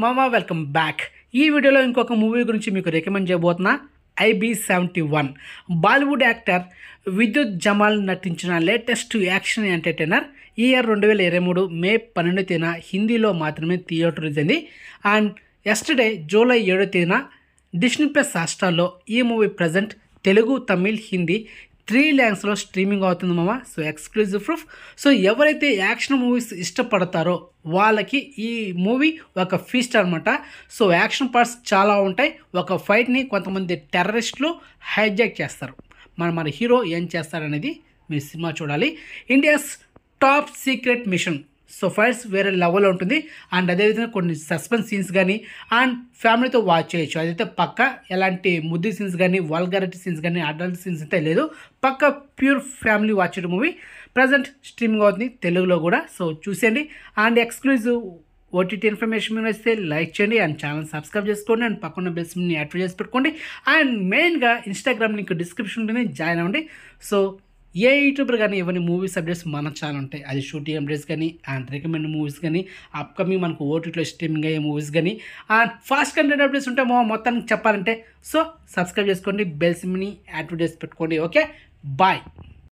మామా welcome back ఈ వీడియోలో ఇంకొక మూవీ గురించి మీకు రికమెండ్ చేయబోతున్నా IB seventy one Bollywood actor Vidyut Jammwal నటించిన లేటెస్ట్ యాక్షన్ ఎంటర్టైనర్ ఈ ఇయర్ రెండు వేల ఇరవై మూడు మే పన్నెండు తేదీన హిందీలో మాత్రమే థియేటర్ అయింది అండ్ ఎస్టర్డే జూలై ఏడో తేదీన డిస్నీ ప్లస్ హాట్స్టార్లో ఈ movie present Telugu Tamil Hindi three ల్యాంగ్స్లో స్ట్రీమింగ్ అవుతుంది మామ సో ఎక్స్క్లూజివ్ ప్రూఫ్ సో ఎవరైతే యాక్షన్ మూవీస్ ఇష్టపడతారో వాళ్ళకి ఈ మూవీ ఒక ఫీస్ట్ అనమాట సో యాక్షన్ పార్ట్స్ చాలా ఉంటాయి ఒక ఫైట్ని కొంతమంది టెర్రరిస్టులు హైజాక్ చేస్తారు మన మన హీరో ఏం చేస్తారనేది మీరు సినిమా చూడాలి India's top secret mission so fights వేరే లెవెల్లో ఉంటుంది అండ్ అదేవిధంగా కొన్ని సస్పెన్స్ సీన్స్ కానీ అండ్ ఫ్యామిలీతో వాచ్ చేయొచ్చు అదైతే పక్క ఎలాంటి ముద్దు సీన్స్ కానీ వల్గారిటీ సీన్స్ కానీ అడల్ట్ సీన్స్ అయితే లేదు పక్క pure family watch movie present streaming అవుతుంది తెలుగులో కూడా సో చూసేయండి అండ్ ఎక్స్క్లూజివ్ ఓటీటీ ఇన్ఫర్మేషన్ మీద వస్తే లైక్ చేయండి అండ్ ఛానల్ సబ్స్క్రైబ్ చేసుకోండి అండ్ పక్కన బెల్స్ని యాక్టివ్ చేసి పెట్టుకోండి అండ్ మెయిన్గా ఇన్స్టాగ్రామ్ లింక్ డిస్క్రిప్షన్ ఉంటుంది జాయిన్ అవ్వండి సో ఏ యూట్యూబర్ కానీ ఇవన్నీ మూవీస్ అప్డేట్స్ మన ఛానల్ ఉంటాయి అది షూటింగ్ అప్డేట్స్ కానీ అండ్ రికమెండ్ మూవీస్ కానీ అప్కమింగ్ మనకు ఓటీటీలో స్ట్రీమింగ్ అయ్యే మూవీస్ కానీ అండ్ ఫాస్ట్ కంటెంట్ అప్డేట్స్ ఉంటాయి మా మొత్తానికి చెప్పాలంటే సో సబ్స్క్రైబ్ చేసుకోండి బెల్స్ని యాక్టివ్ చేసి పెట్టుకోండి ఓకే బాయ్